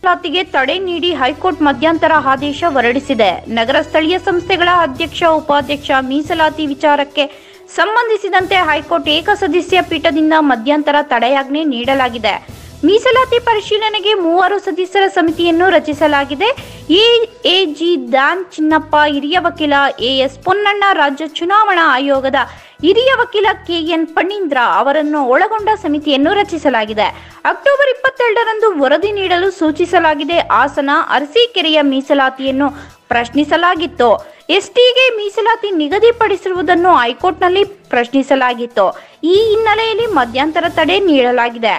ಮೀಸಲಾತಿಗೆ ತಡೆ ನೀಡಿ ಹೈಕೋರ್ಟ್ ಮಧ್ಯಂತರ ಆದೇಶ ಹೊರಡಿಸಿದೆ ನಗರ ಸ್ಥಳೀಯ ಸಂಸ್ಥೆಗಳ ಅಧ್ಯಕ್ಷ ಉಪಾಧ್ಯಕ್ಷ ಮೀಸಲಾತಿ ವಿಚಾರಕ್ಕೆ ಸಂಬಂಧಿಸಿದಂತೆ ಹೈಕೋರ್ಟ್ ಏಕಸದಸ್ಯ ಪೀಠದಿಂದ ಮಧ್ಯಂತರ ತಡೆಯಾಜ್ಞೆ ನೀಡಲಾಗಿದೆ ಮೀಸಲಾತಿ ಪರಿಶೀಲನೆಗೆ ಮೂವರು ಸದಸ್ಯರ ಸಮಿತಿಯನ್ನು ರಚಿಸಲಾಗಿದೆ ಎಎಜಿ ದಾನ್ ಚಿನ್ನಪ್ಪ ಹಿರಿಯ ವಕೀಲ ಎಎಸ್ ಪೊನ್ನಣ್ಣ ರಾಜ್ಯ ಚುನಾವಣಾ ಆಯೋಗದ ಹಿರಿಯ ವಕೀಲ ಕೆಎನ್ ಪಣ್ಣೀಂದ್ರ ಅವರನ್ನು ಒಳಗೊಂಡ ಸಮಿತಿಯನ್ನು ರಚಿಸಲಾಗಿದೆ ಅಕ್ಟೋಬರ್ ಇಪ್ಪತ್ತೆರಡರಂದು ವರದಿ ನೀಡಲು ಸೂಚಿಸಲಾಗಿದೆ ಹಾಸನ ಅರಸೀಕೆರೆಯ ಮೀಸಲಾತಿಯನ್ನು ಪ್ರಶ್ನಿಸಲಾಗಿತ್ತು ಎಸ್ಟಿಗೆ ಮೀಸಲಾತಿ ನಿಗದಿಪಡಿಸಿರುವುದನ್ನು ಹೈಕೋರ್ಟ್ನಲ್ಲಿ ಪ್ರಶ್ನಿಸಲಾಗಿತ್ತು ಈ ಹಿನ್ನೆಲೆಯಲ್ಲಿ ಮಧ್ಯಂತರ ತಡೆ ನೀಡಲಾಗಿದೆ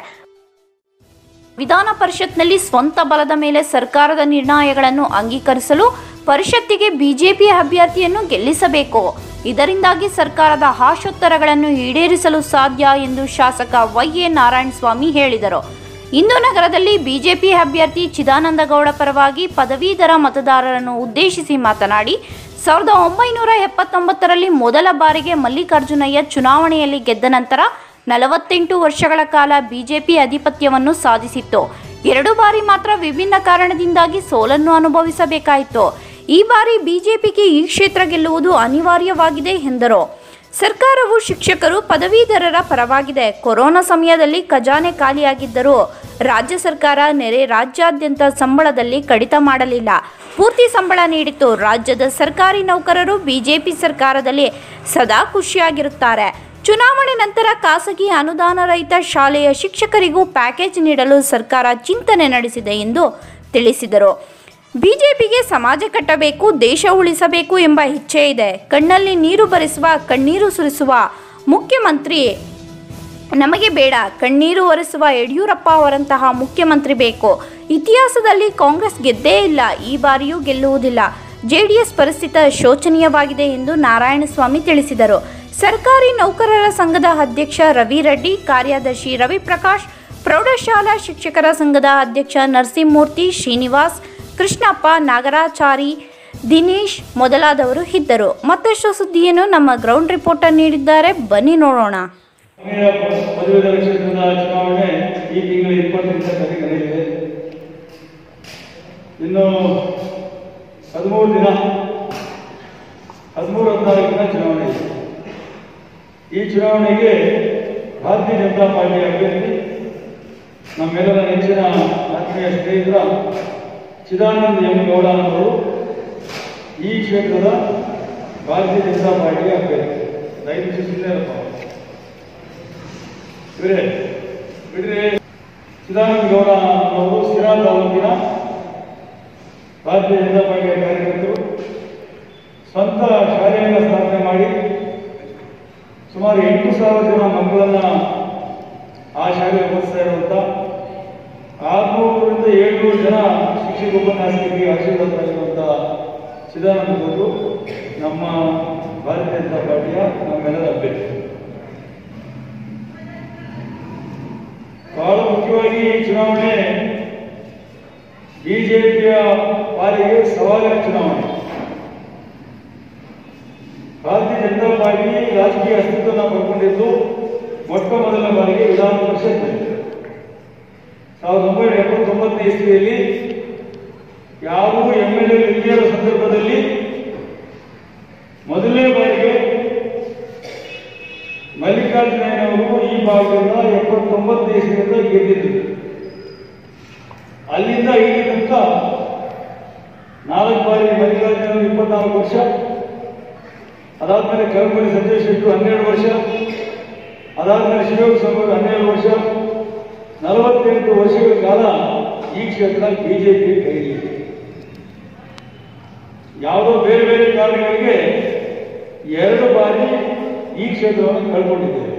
ವಿಧಾನ ಪರಿಷತ್ನಲ್ಲಿ ಸ್ವಂತ ಬಲದ ಮೇಲೆ ಸರ್ಕಾರದ ನಿರ್ಣಯಗಳನ್ನು ಅಂಗೀಕರಿಸಲು ಪರಿಷತ್ತಿಗೆ ಬಿಜೆಪಿ ಅಭ್ಯರ್ಥಿಯನ್ನು ಗೆಲ್ಲಿಸಬೇಕು ಇದರಿಂದಾಗಿ ಸರ್ಕಾರದ ಆಶೋತ್ತರಗಳನ್ನು ಈಡೇರಿಸಲು ಸಾಧ್ಯ ಎಂದು ಶಾಸಕ ವೈಎ ನಾರಾಯಣಸ್ವಾಮಿ ಹೇಳಿದರು ಇಂದು ನಗರದಲ್ಲಿ ಬಿಜೆಪಿ ಅಭ್ಯರ್ಥಿ ಚಿದಾನಂದಗೌಡ ಪರವಾಗಿ ಪದವೀಧರ ಮತದಾರರನ್ನು ಉದ್ದೇಶಿಸಿ ಮಾತನಾಡಿ ಸಾವಿರದ ಒಂಬೈನೂರ ಎಪ್ಪತ್ತೊಂಬತ್ತರಲ್ಲಿ ಮೊದಲ ಬಾರಿಗೆ ಮಲ್ಲಿಕಾರ್ಜುನಯ್ಯ ಚುನಾವಣೆಯಲ್ಲಿ ಗೆದ್ದ ನಂತರ ನಲವತ್ತೆಂಟು ವರ್ಷಗಳ ಕಾಲ ಬಿಜೆಪಿ ಅಧಿಪತ್ಯವನ್ನು ಸಾಧಿಸಿತ್ತು ಎರಡು ಬಾರಿ ಮಾತ್ರ ವಿಭಿನ್ನ ಕಾರಣದಿಂದಾಗಿ ಸೋಲನ್ನು ಅನುಭವಿಸಬೇಕಾಯಿತು ಈ ಬಾರಿ ಬಿಜೆಪಿಗೆ ಈ ಕ್ಷೇತ್ರ ಗೆಲ್ಲುವುದು ಅನಿವಾರ್ಯವಾಗಿದೆ ಎಂದರು ಸರ್ಕಾರವು ಶಿಕ್ಷಕರು ಪದವೀಧರರ ಪರವಾಗಿದೆ ಕೊರೋನಾ ಸಮಯದಲ್ಲಿ ಖಜಾನೆ ಖಾಲಿಯಾಗಿದ್ದರೂ ರಾಜ್ಯ ಸರ್ಕಾರ ನೆರೆ ರಾಜ್ಯಾದ್ಯಂತ ಸಂಬಳದಲ್ಲಿ ಕಡಿತ ಮಾಡಲಿಲ್ಲ ಪೂರ್ತಿ ಸಂಬಳ ನೀಡಿತು ರಾಜ್ಯದ ಸರ್ಕಾರಿ ನೌಕರರು ಬಿಜೆಪಿ ಸರ್ಕಾರದಲ್ಲಿ ಸದಾ ಖುಷಿಯಾಗಿರುತ್ತಾರೆ ಚುನಾವಣೆ ನಂತರ ಖಾಸಗಿ ಅನುದಾನ ರಹಿತ ಶಾಲೆಯ ಶಿಕ್ಷಕರಿಗೂ ಪ್ಯಾಕೇಜ್ ನೀಡಲು ಸರ್ಕಾರ ಚಿಂತನೆ ನಡೆಸಿದೆ ಎಂದು ತಿಳಿಸಿದರು ಬಿಜೆಪಿಗೆ ಸಮಾಜ ಕಟ್ಟಬೇಕು ದೇಶ ಉಳಿಸಬೇಕು ಎಂಬ ಇಚ್ಛೆ ಇದೆ ಕಣ್ಣಲ್ಲಿ ನೀರು ಬರೆಸುವ ಕಣ್ಣೀರು ಸುರಿಸುವ ಮುಖ್ಯಮಂತ್ರಿ ನಮಗೆ ಬೇಡ ಕಣ್ಣೀರು ಒರೆಸುವ ಯಡಿಯೂರಪ್ಪ ಅವರಂತಹ ಮುಖ್ಯಮಂತ್ರಿ ಬೇಕು ಇತಿಹಾಸದಲ್ಲಿ ಕಾಂಗ್ರೆಸ್ ಗೆದ್ದೇ ಇಲ್ಲ ಈ ಬಾರಿಯೂ ಗೆಲ್ಲುವುದಿಲ್ಲ ಜೆಡಿಎಸ್ ಪರಿಸ್ಥಿತಿ ಶೋಚನೀಯವಾಗಿದೆ ಎಂದು ನಾರಾಯಣಸ್ವಾಮಿ ತಿಳಿಸಿದರು ಸರ್ಕಾರಿ ನೌಕರರ ಸಂಘದ ಅಧ್ಯಕ್ಷ ರವಿ ರೆಡ್ಡಿ ಕಾರ್ಯದರ್ಶಿ ರವಿಪ್ರಕಾಶ್ ಪ್ರೌಢಶಾಲಾ ಶಿಕ್ಷಕರ ಸಂಘದ ಅಧ್ಯಕ್ಷ ನರಸಿಂಹಮೂರ್ತಿ ಶ್ರೀನಿವಾಸ್ ಕೃಷ್ಣಪ್ಪ ನಾಗರಾಚಾರಿ ದಿನೇಶ್ ಮೊದಲಾದವರು ಇದ್ದರು ಮತ್ತಷ್ಟು ಸುದ್ದಿಯನ್ನು ನಮ್ಮ ಗ್ರೌಂಡ್ ರಿಪೋರ್ಟರ್ ನೀಡಿದ್ದಾರೆ ಬನ್ನಿ ನೋಡೋಣ ಮಹಿಳಾ ಪದವೀಧರ ಕ್ಷೇತ್ರದ ಚುನಾವಣೆ ಈ ತಿಂಗಳ ಇಪ್ಪತ್ತರಿಂದ ತಾರೀಕು ನಡೆಯಲಿದೆ ಇನ್ನು ಹದಿಮೂರು ದಿನ ಹದಿಮೂರು ಹದಿನಾಲ್ಕು ದಿನ ಚುನಾವಣೆ ಇದೆ ಈ ಚುನಾವಣೆಗೆ ಭಾರತೀಯ ಜನತಾ ಪಾರ್ಟಿ ಅಭ್ಯರ್ಥಿ ನಮ್ಮೆಲ್ಲರ ನೆಚ್ಚಿನ ಆತ್ಮೀಯ ಸ್ನೇಹಿತರ ಚಿದಾನಂದ ಎಂ ಗೌಡ ಅವರು ಈ ಕ್ಷೇತ್ರದ ಭಾರತೀಯ ಜನತಾ ಪಾರ್ಟಿಯ ಅಭ್ಯರ್ಥಿ ದಯವಿಟ್ಟು ಸುಮ್ಮನೆ ಇವರೇ ಬಿಡ್ರೆ ಚಿದಾನಂದ ಗೌಡ ಅವರು ಸಿರಾ ತಾಲೂಕಿನ ಭಾರತೀಯ ಜನತಾ ಪಾರ್ಟಿಯ ಕಾರ್ಯಕರ್ತರು ಸ್ವಂತ ಶಾಲೆಯನ್ನು ಸ್ಥಾಪನೆ ಮಾಡಿ ಸುಮಾರು ಎಂಟು ಸಾವಿರ ಜನ ಮಕ್ಕಳನ್ನ ಆ ಶಾಲೆಗೆ ಓದಿಸ್ತಾ ಇರುವಂತ ಆರ್ನೂರರಿಂದ ಏಳ್ನೂರು ಜನ ಶಿಕ್ಷಕ ಉಪನ್ಯಾಸಕರಿಗೆ ಆಶೀರ್ವಾದ ಇರುವಂತ ಚಿದಾನಂದ ಗೌಡರು ನಮ್ಮ ಭಾರತೀಯ ಜನತಾ ಪಾರ್ಟಿಯ ನಮ್ಮೆಲ್ಲರ ಅಭ್ಯರ್ಥಿ ಬಹಳ ಮುಖ್ಯವಾಗಿ ಈ ಚುನಾವಣೆ ಬಿಜೆಪಿಯ ಪಾಲಿಗೆ ಸವಾಲಿನ ಚುನಾವಣೆ ಭಾರತೀಯ ಜನತಾ ಪಾರ್ಟಿ ರಾಜಕೀಯ ಅಸ್ತಿತ್ವವನ್ನು ಪಡ್ಕೊಂಡಿದ್ದು ಮೊಟ್ಟ ಮೊದಲ ಬಾರಿಗೆ ವಿಧಾನ ಪರಿಷತ್ನಲ್ಲಿ ಸಾವಿರದ ಒಂಬೈನೂರ ಎಪ್ಪತ್ತೊಂಬತ್ತನೇ ಇಸ್ವಿಯಲ್ಲಿ ಯಾವುದೂ ಎಂ ಎಲ್ ಎ ಇಲ್ಲದ ಸಂದರ್ಭದಲ್ಲಿ ಮೊದಲನೇ ಬಾರಿಗೆ ಮಲ್ಲಿಕಾರ್ಜುನಯ್ಯನವರು ಈ ಭಾಗದಿಂದ ಎಪ್ಪತ್ತೊಂಬತ್ತು ಇಸ್ವಿಯಿಂದ ಗೆದ್ದಿದ್ದು ಅಲ್ಲಿಂದ ಇಲ್ಲಿ ತನಕ ನಾಲ್ಕು ಬಾರಿ ಮಲ್ಲಿಕಾರ್ಜುನ ಇಪ್ಪತ್ನಾಲ್ಕು ವರ್ಷ ಅದಾದ್ಮೇಲೆ ಕಲ್ಪನೆ ಸಂಜಯ್ ಶೆಟ್ಟರು ಹನ್ನೆರಡು ವರ್ಷ ಅದಾದ್ಮೇಲೆ ಶಿವಯೋಗ ಸ್ವಾಮಿ ಹನ್ನೆರಡು ವರ್ಷ ನಲವತ್ತೆಂಟು ವರ್ಷಗಳ ಕಾಲ ಈ ಕ್ಷೇತ್ರ ಬಿಜೆಪಿ ಕೈಲಿದೆ ಯಾವುದೋ ಬೇರೆ ಬೇರೆ ಕಾರಣಗಳಿಗೆ ಎರಡು ಬಾರಿ ಈ ಕ್ಷೇತ್ರವನ್ನು ಕಳ್ಕೊಂಡಿದ್ದೇವೆ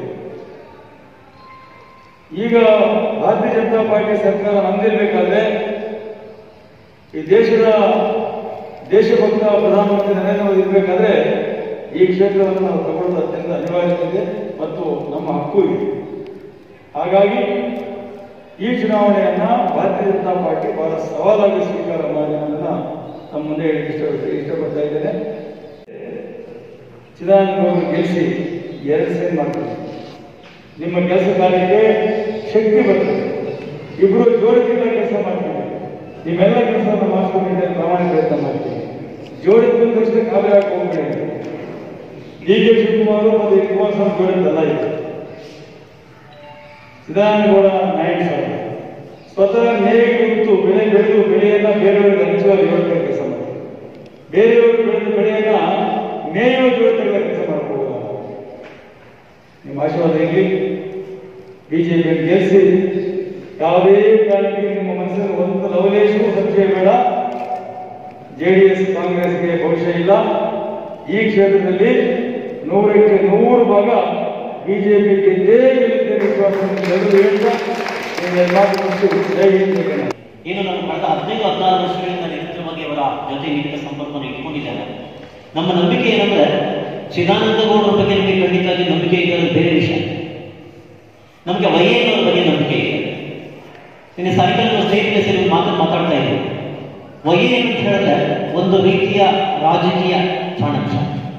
ಈಗ ಭಾರತೀಯ ಜನತಾ ಪಾರ್ಟಿ ಸರ್ಕಾರ ನಮ್ದಿರ್ಬೇಕಾದ್ರೆ ಈ ದೇಶದ ದೇಶಭಕ್ತ ಪ್ರಧಾನಮಂತ್ರಿ ನರೇಂದ್ರ ಮೋದಿ ಇರಬೇಕಾದ್ರೆ ಈ ಕ್ಷೇತ್ರವನ್ನು ನಾವು ತಗೊಳ್ಳೋದು ಅತ್ಯಂತ ಅನಿವಾರ್ಯತೆ ಮತ್ತು ನಮ್ಮ ಹಕ್ಕು ಇದೆ ಹಾಗಾಗಿ ಈ ಚುನಾವಣೆಯನ್ನ ಭಾರತೀಯ ಜನತಾ ಪಾರ್ಟಿ ಬಹಳ ಸವಾಲಾಗಿ ಸ್ವೀಕಾರ ಮಾಡಿ ಅನ್ನೋದನ್ನ ತಮ್ಮ ಮುಂದೆ ಹೇಳಿ ಇಷ್ಟ ಇಷ್ಟಪಡ್ತಾ ಇದ್ದೇನೆ ಚಿದಾನಂದ ಗೆಲ್ಲಿಸಿ ಎರಡು ಸೇರಿ ಮಾಡ್ತಾರೆ ನಿಮ್ಮ ಕೆಲಸ ಕಾರ್ಯಕ್ಕೆ ಶಕ್ತಿ ಬರ್ತದೆ ಇಬ್ಬರು ಜೋಡಿನಿಂದ ಕೆಲಸ ಮಾಡ್ತೀವಿ ನಿಮ್ಮೆಲ್ಲ ಕೆಲಸವನ್ನು ಮಾಡಿಸ್ಕೊಂಡು ಪ್ರಾಮಾಣಿಕ ಪ್ರಯತ್ನ ಮಾಡ್ತೀನಿ ಜೋಡಿ ಬಂದ ತಕ್ಷಣ ಕಾವಲಿ ಹಾಕಿ ಹೋಗ್ಬೇಡಿ ಡಿ ಕೆ ಶಿವಕುಮಾರ್ ಮತ್ತು ಕುಮಾರಸ್ವಾಮಿ ಜೋಡಿದ್ದಲ್ಲ ಇದು ಸಿದ್ದರಾಮೇಗೌಡ ನಾಯಕ್ ಸರ್ ಸ್ವತಃ ನೇರಿಗೆ ನಿಂತು ಬೆಳೆ ಬೆಳೆದು ಬೆಳೆಯನ್ನ ಬೇರೆಯವರಿಗೆ ಹಂಚುವ ಯೋಜನೆ ಕೆಲಸ ಮಾಡಿ ಬೇರೆಯವರು ಬೆಳೆದ ಬೆಳೆಯನ್ನ ಮೇಯುವ ಜೋಡಿಗಳ ಕೆಲಸ ಮಾಡಬಹುದು ನಿಮ್ಮ ಆಶೀರ್ವಾದ ಇರಲಿ ಬಿಜೆಪಿ ಗೆಲ್ಲಿಸಿ ಯಾವುದೇ ಕಾರಣಕ್ಕೆ ನಿಮ್ಮ ಮನಸ್ಸಿನ ಒಂದು ಲವಲೇಶವೂ ಸಂಶಯ ಬೇಡ ಜೆಡಿಎಸ್ ಕಾಂಗ್ರೆಸ್ಗೆ ಭವಿಷ್ಯ ಇಲ್ಲ ಈ ಕ್ಷೇತ್ರದಲ್ಲಿ ನೂರಕ್ಕೆ ನೂರು ಭಾಗ ಬಿಜೆಪಿ ಗೆದ್ದೇ ಗೆಲ್ಲುತ್ತೆ ವಿಶ್ವಾಸವನ್ನು ಎಲ್ಲರೂ ಹೇಳ್ತಾ ನಿಮಗೆ ಮಾತು ಮುಗಿಸಿ ಜೈ ಹಿಂದ್ ಜೈ ಕನ್ನಡ. ಏನು ನಾನು ಕಳೆದ ಹದಿನೈದು ಹದಿನಾರು ವರ್ಷಗಳಿಂದ ನಿರಂತರವಾಗಿ ಅವರ ಜೊತೆ ನಿಕಟ ಸಂಪರ್ಕವನ್ನು ಇಟ್ಕೊಂಡಿದ್ದಾರೆ ನಮ್ಮ ನಂಬಿಕೆ ಏನಂದ್ರೆ ಚಿದಾನಂದ ಗೌಡರ ಬಗ್ಗೆ ನಮಗೆ ಖಂಡಿತವಾಗಿ ನಂಬಿಕೆ ಇದೆ ಅದು ಬೇರೆ ವಿಷಯ ನಮಗೆ ವೈಎನ್ನವರ ಬಗ್ಗೆ ನಂಬಿಕೆ ಇದೆ ನಿನ್ನೆ ಸಾಯಂಕಾಲ ನಾವು ಸ್ನೇಹಿತರೆ ಸೇರಿ ಒಂದು ಮಾತನ್ನು ಮಾತಾಡ್ತಾ ಇದ್ವಿ ವೈಎನ್ ಅಂತ ಹೇಳಿದ್ರೆ ಒಂದು ರೀತಿಯ ರಾಜಕೀಯ ಚಾಣಕ್ಯ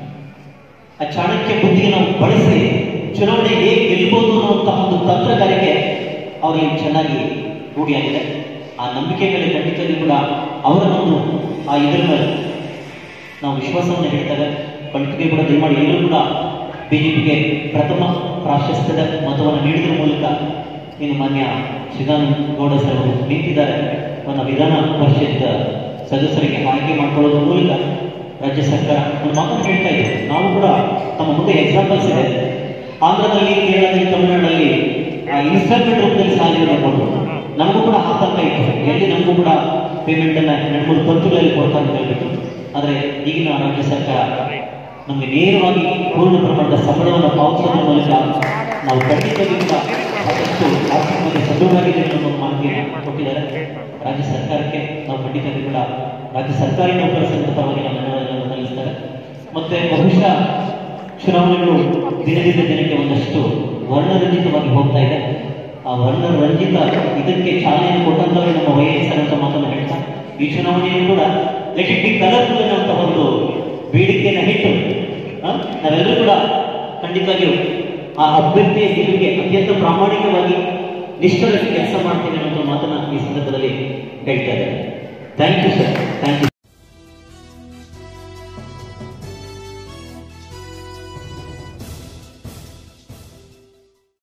ಆ ಚಾಣಕ್ಯ ಬುದ್ಧಿಗೆ ನಾವು ಬಳಸಿ ಚುನಾವಣೆ ಹೇಗೆ ಗೆಲ್ಬೋದು ಅನ್ನುವಂತಹ ಒಂದು ತಂತ್ರಗಾರಿಕೆ ಅವರಿಗೆ ಚೆನ್ನಾಗಿ ರೂಢಿಯಾಗಿದೆ ಆ ನಂಬಿಕೆ ಮೇಲೆ ಖಂಡಿತವಾಗಿ ಕೂಡ ಅವರ ಒಂದು ಆ ಇದರ ಮೇಲೆ ನಾವು ವಿಶ್ವಾಸವನ್ನು ಹೇಳ್ತಾರೆ ಖಂಡಿತವಾಗಿ ಕೂಡ ದಯಮಾಡಿ ಎಲ್ಲರೂ ಕೂಡ ಬಿಜೆಪಿಗೆ ಪ್ರಥಮ ಪ್ರಾಶಸ್ತ್ಯದ ಮತವನ್ನು ನೀಡಿದ್ರ ಮೂಲಕ ಇನ್ನು ಮಾನ್ಯ ಶ್ರೀರಾಮ್ ಗೌಡ ಸರ್ ಅವರು ನಿಂತಿದ್ದಾರೆ ನನ್ನ ವಿಧಾನ ಪರಿಷತ್ ಸದಸ್ಯರಿಗೆ ಆಯ್ಕೆ ಮಾಡಿಕೊಳ್ಳೋದ್ರ ಮೂಲಕ ರಾಜ್ಯ ಸರ್ಕಾರ ಒಂದು ಮಾತನ್ನು ಹೇಳ್ತಾ ಇದೆ ನಾವು ಕೂಡ ನಮ್ಮ ಮುಂದೆ ಎಕ್ಸಾಂಪಲ್ಸ್ ಇದೆ ಆಂಧ್ರದಲ್ಲಿ ಕೇರಳದಲ್ಲಿ ತಮಿಳುನಾಡಲ್ಲಿ ಇನ್ಸ್ಟಾಲ್ಮೆಂಟ್ ರೂಪದಲ್ಲಿ ಸಾಲವನ್ನು ಕೊಟ್ಟರು ನಮಗೂ ಕೂಡ ಆತಂಕ ಇತ್ತು ಎಲ್ಲಿ ನಮಗೂ ಕೂಡ ಪೇಮೆಂಟ್ ಅನ್ನ ಎರಡು ಮೂರು ಕಂತುಗಳಲ್ಲಿ ಕೊಡ್ತಾರೆ ಅಂತ ಹೇಳ್ಬಿಟ್ಟು ಆದರೆ ಈಗಿನ ರಾಜ್ಯ ಸರ್ಕಾರ ನಮಗೆ ನೇರವಾಗಿ ಪೂರ್ಣ ಪ್ರಮಾಣದ ಸಂಬಳವನ್ನು ಪಾವತಿಸೋದ್ರ ಮೂಲಕ ನಾವು ಖಂಡಿತವಾಗಿ ಕೂಡ ಸಾಕಷ್ಟು ಆರ್ಥಿಕವಾಗಿ ಸದೃಢವಾಗಿದ್ದೇವೆ ಅನ್ನೋ ಒಂದು ಮಾಹಿತಿಯನ್ನು ಕೊಟ್ಟಿದ್ದಾರೆ ರಾಜ್ಯ ಸರ್ಕಾರಕ್ಕೆ ನಾವು ಖಂಡಿತವಾಗಿ ಕೂಡ ರಾಜ್ಯ ಸರ್ಕಾರಿ ನೌಕರ ಸಂಘದ ಪರವಾಗಿ ನಾವು ಧನ್ಯವಾದಗಳನ್ನು ಸಲ್ಲಿಸ್ತಾರೆ ಮತ್ತೆ ಬಹುಶಃ ಚುನಾವಣೆಗಳು ದಿನದಿಂದ ದಿನಕ್ಕೆ ಒಂದಷ್ಟು ವರ್ಣರಂಜಿತವಾಗಿ ಹೋಗ್ತಾ ಇದೆ ಆ ವರ್ಣರಂಜಿತ ಇದಕ್ಕೆ ಚಾಲನೆಯನ್ನು ಕೊಟ್ಟಂತವರೇ ನಮ್ಮ ವೈಎಸ್ಆರ್ ಅಂತ ಮಾತನ್ನು ಹೇಳ್ತಾ ಈ ಚುನಾವಣೆಯನ್ನು ಕೂಡ ಲೆಟ್ ಇಟ್ ಬಿ ಕಲರ್ಫುಲ್ ಅನ್ನುವಂಥ ಒಂದು ಬೇಡಿಕೆಯನ್ನು ಇಟ್ಟು ಆ, ನಾವೆಲ್ಲರೂ ಕೂಡ ಖಂಡಿತವಾಗಿಯೂ ಆ ಅಭ್ಯರ್ಥಿಯ ಗೆಲುವಿಗೆ ಅತ್ಯಂತ ಪ್ರಾಮಾಣಿಕವಾಗಿ ನಿಷ್ಠರಾಗಿ ಕೆಲಸ ಮಾಡ್ತೇವೆ ಅನ್ನೋ ಮಾತನ್ನ ಈ ಸಂದರ್ಭದಲ್ಲಿ ಹೇಳ್ತಾ ಇದ್ದಾರೆ thank you sir thank you